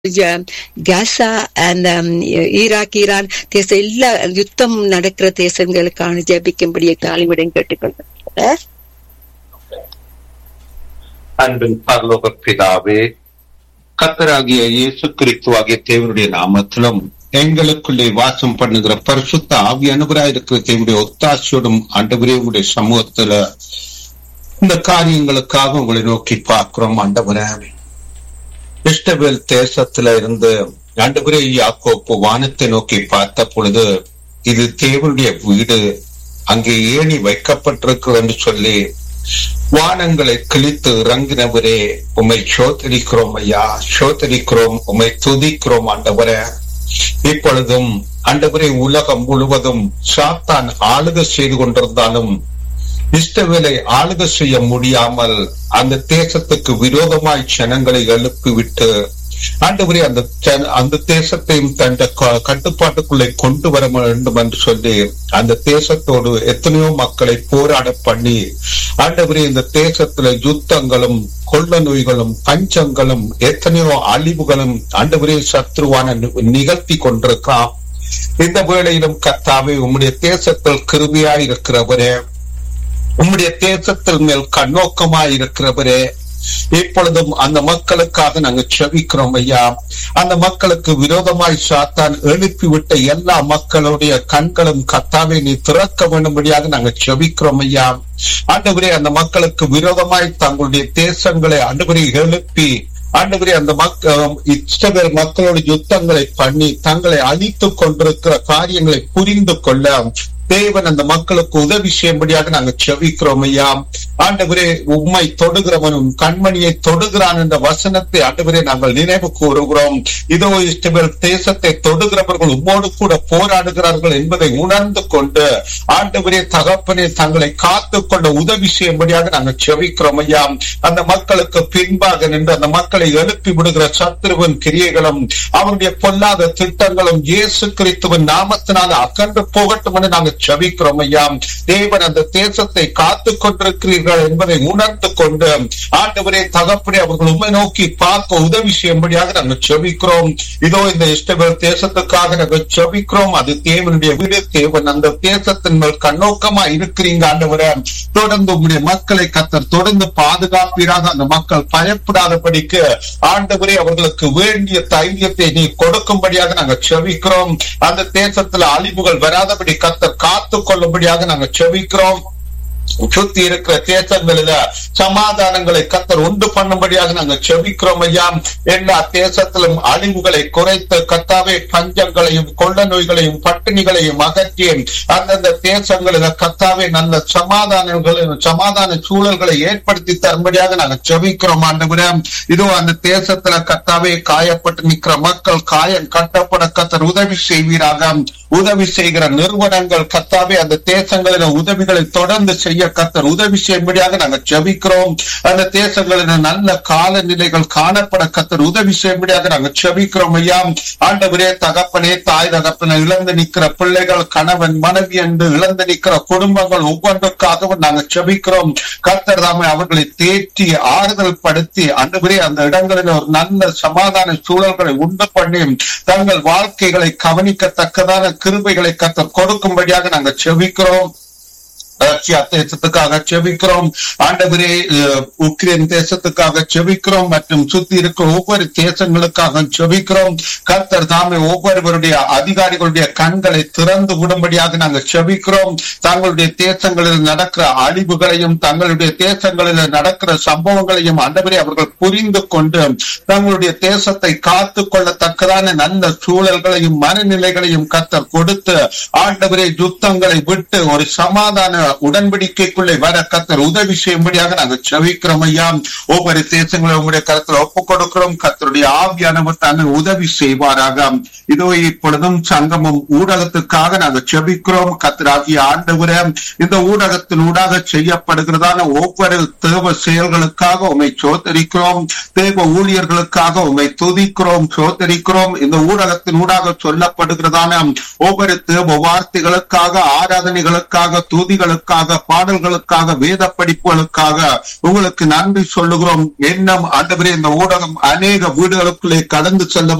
காசா அந்த Iraq Iran தேச எல்லா யுத்தம் நடக்கிற தேசங்களுக்கான ஜெபிக்கும்படியே தாலிவிடம் கேட்டுக்கொள்கிறேன் அன்பின் பரலோக பிதாவே கத்தராகிய இயேசு கிறிஸ்துவாகிய தேவனுடைய நாமத்திலும் எங்களுக்குள்ளே வாசம் பண்ணுகிற பரிசுத்த ஆவி அனுபராயிருக்கிற தேவனுடைய ஒத்தாட்சியோடும் ஆண்டவரே உங்களுடைய சமூகத்துல இந்த காரியங்களுக்காக உங்களை நோக்கி பார்க்கிறோம் ஆண்டவரே இஷ்டவேல் தேசத்துல இருந்து ஆண்டவரே யாக்கோப்பு வானத்தை நோக்கி பார்த்த பொழுது இது தேவனுடைய வீடு அங்கே ஏணி வைக்கப்பட்டிருக்கிறது என்று சொல்லி வானங்களை கிழித்து இறங்கினவரே உம்மை சோதரிக்கிறோம் ஐயா சோதரிக்கிறோம் உம்மை துதிக்கிறோம் ஆண்டவரே இப்பொழுதும் ஆண்டவரே உலகம் முழுவதும் சாத்தான் ஆளுகை செய்து கொண்டிருந்தாலும் இஷ்டவேலை ஆளுகை செய்ய முடியாமல் அந்த தேசத்துக்கு விரோதமாய் ஜனங்களை எழுப்பிவிட்டு ஆண்டவரே அந்த அந்த தேசத்தையும் தன் கட்டுப்பாட்டுக்குள்ளே கொண்டு வர வேண்டும் என்று சொல்லி அந்த தேசத்தோடு எத்தனையோ மக்களை போராட பண்ணி ஆண்டவரே இந்த தேசத்துல யுத்தங்களும் கொள்ள நோய்களும் பஞ்சங்களும் எத்தனையோ அழிவுகளும் ஆண்டவரே சத்ருவான நிகழ்த்தி கொண்டிருக்கான் இந்த வேளையிலும் கத்தாவே உம்முடைய தேசத்தில் கிருபியாய் இருக்கிறவரே உம்முடைய தேசத்தில் மேல் கண்ணோக்கமாய் இருக்கிறவரே இப்பொழுதும் அந்த மக்களுக்காக நாங்க செவிக்கிறோம் ஐயா அந்த மக்களுக்கு விரோதமாய் சாத்தான் எழுப்பிவிட்ட எல்லா மக்களுடைய கண்களும் கத்தாவை நீ திறக்க வேண்டும்படியாக நாங்க செவிக்கிறோம் ஐயா ஆண்டவரே அந்த மக்களுக்கு விரோதமாய் தங்களுடைய தேசங்களை ஆண்டவரை எழுப்பி ஆண்டவரே அந்த மக்கள் இஷ்டவேல் மக்களோட யுத்தங்களை பண்ணி தங்களை அழித்துக் கொண்டிருக்கிற காரியங்களை புரிந்து கொள்ள தேவன் அந்த மக்களுக்கு உதவி செய்யும்படியாக நாங்கள் செவிக்கிறோம் ஐயா ஆண்டவரே உண்மை தொடுகிறவனும் கண்மணியை தொடுகிறான் என்ற வசனத்தை ஆண்டவரே நாங்கள் நினைவு கூறுகிறோம் இதோ இஷ்டவேல் தேசத்தை தொடுகிறவர்கள் உம்மோடு கூட போராடுகிறார்கள் என்பதை உணர்ந்து கொண்டு ஆண்டவரே தகப்பனே தங்களை காத்து கொண்ட உதவி செய்யும்படியாக நாங்கள் செவிக்கிறோம் ஐயா அந்த மக்களுக்கு பின்பாக நின்று அந்த மக்களை எழுப்பி விடுகிற சத்ருவன் கிரியைகளும் அவருடைய பொல்லாத திட்டங்களும் இயேசு கிறிஸ்துவின் நாமத்தினால் அகன்று போகட்டும் என்று நாங்கள் செபிக்கிறோம் ஐயா தேவன் அந்த தேசத்தை காத்து கொண்டிருக்கிறீர்கள் என்பதை உணர்ந்து கொண்டு ஆண்டவரே தகப்பனே அவர்கள் உண்மை நோக்கி பார்க்க உதவி செய்யும்படியாக நாங்கள் செபிக்கிறோம் இதோ இந்த இஷ்டவேல் தேசத்துக்காக நாங்கள் செபிக்கிறோம் அது தேவனுடைய வீடு தேவன் அந்த தேசத்தின் மேல் கண்ணோக்கமா இருக்கிறீங்க ஆண்டவரே தொடர்ந்து உங்களுடைய மக்களை கத்தர் தொடர்ந்து பாதுகாப்பீராக அந்த மக்கள் பயப்படாதபடிக்கு ஆண்டவரே அவர்களுக்கு வேண்டிய தைரியத்தை நீ கொடுக்கும்படியாக நாங்கள் செபிக்கிறோம் அந்த தேசத்துல அழிவுகள் வராதபடி கத்தர் காத்து கொள்ளும்படியாக நாங்கள் செபிக்கிறோம் சுத்தி இருக்கிற தேசங்களில சமாதானங்களை கத்தர் உண்டு பண்ணும்படியாக நாங்க செபிக்கிறோம் ஐயா எல்லா தேசத்திலும் அழிவுகளை குறைத்து கத்தாவே பஞ்சங்களையும் கொள்ள நோய்களையும் பட்டினிகளையும் அகற்றி அந்தந்த தேசங்களில கத்தாவே நல்ல சமாதானங்களையும் சமாதான சூழல்களை ஏற்படுத்தி தரும்படியாக நாங்க செபிக்கிறோம் ஆண்டவரே இதோ அந்த தேசத்துல கத்தாவே காயப்பட்டு நிற்கிற மக்கள் காயம் கட்டப்பட கத்தர் உதவி செய்வீராக உதவி செய்கிற நிறுவனங்கள் கத்தாவே அந்த தேசங்களில உதவிகளை தொடர்ந்து செய்ய கத்தர் உதவி செய்யும்படியாக நாங்கள் செபிக்கிறோம் அந்த தேசங்களில் நல்ல காலநிலைகள் காணப்பட கத்தர் உதவி செய்யும்படியாக நாங்கள் செபிக்கிறோம் ஐயா ஆண்டவரே தகப்பனே தாய் தகப்பனை இழந்து நிற்கிற பிள்ளைகள் கணவன் மனைவி என்று இழந்து நிற்கிற குடும்பங்கள் ஒவ்வொன்றுக்காகவும் நாங்கள் செபிக்கிறோம் கத்தர் தாமே அவர்களை தேற்றி ஆறுதல் படுத்தி அன்றுவரே அந்த இடங்களில் ஒரு நல்ல சமாதான சூழல்களை உண்டு பண்ணி தங்கள் வாழ்க்கைகளை கவனிக்கத்தக்கதான கிருபைகளை கத்தர் கொடுக்கும்படியாக நாங்கள் செபிக்கிறோம் ரஷ்யா தேசத்துக்காக செபிக்கிறோம் ஆண்டவரே உக்ரைன் தேசத்துக்காக செபிக்கிறோம் மற்றும் சுத்தி இருக்கிற ஒவ்வொரு தேசங்களுக்காக செபிக்கிறோம் கர்த்தர் தாமே ஒவ்வொருவருடைய அதிகாரிகளுடைய கண்களை திறந்து விடும்படியாக நாங்கள் செபிக்கிறோம் தங்களுடைய தேசங்களில் நடக்கிற அழிவுகளையும் தங்களுடைய தேசங்களில் நடக்கிற சம்பவங்களையும் ஆண்டவரே அவர்கள் புரிந்து கொண்டு தங்களுடைய தேசத்தை காத்து கொள்ளத்தக்கதான நல்ல சூழல்களையும் மனநிலைகளையும் கத்தர் கொடுத்து ஆண்டவரே யுத்தங்களை விட்டு ஒரு சமாதான உடன்படிக்கைக்குள்ளே வர கத்தர் உதவி செய்யும்படியாக நாங்கள் செவிக்கிறோம் ஐயா ஒவ்வொரு தேசங்களும் உங்களுடைய கருத்தில் ஒப்புக் கொடுக்கிறோம் கத்தருடைய ஆவியானவர் தானே உதவி செய்வாராக இதோ இப்பொழுதும் சங்கமும் ஊடகத்துக்காக நாங்கள் செபிக்கிறோம் கத்தராகிய ஆண்டவரே இந்த ஊடகத்தின் ஊடாக செய்யப்படுகிறதான ஒவ்வொரு தேவ செயல்களுக்காக உண்மை சோதரிக்கிறோம் தேவ ஊழியர்களுக்காக உண்மை துதிக்கிறோம் சோதரிக்கிறோம் இந்த ஊடகத்தின் ஊடாக சொல்லப்படுகிறதான ஒவ்வொரு தேவ வார்த்தைகளுக்காக ஆராதனைகளுக்காக துதிகளுக்காக செய்திகளுக்காக பாடல்களுக்காக வேத படிப்புகளுக்காக உங்களுக்கு நன்றி சொல்லுகிறோம் என்ன ஆண்டவரே இந்த ஊடகம் அநேக வீடுகளுக்குள்ளே கடந்து செல்ல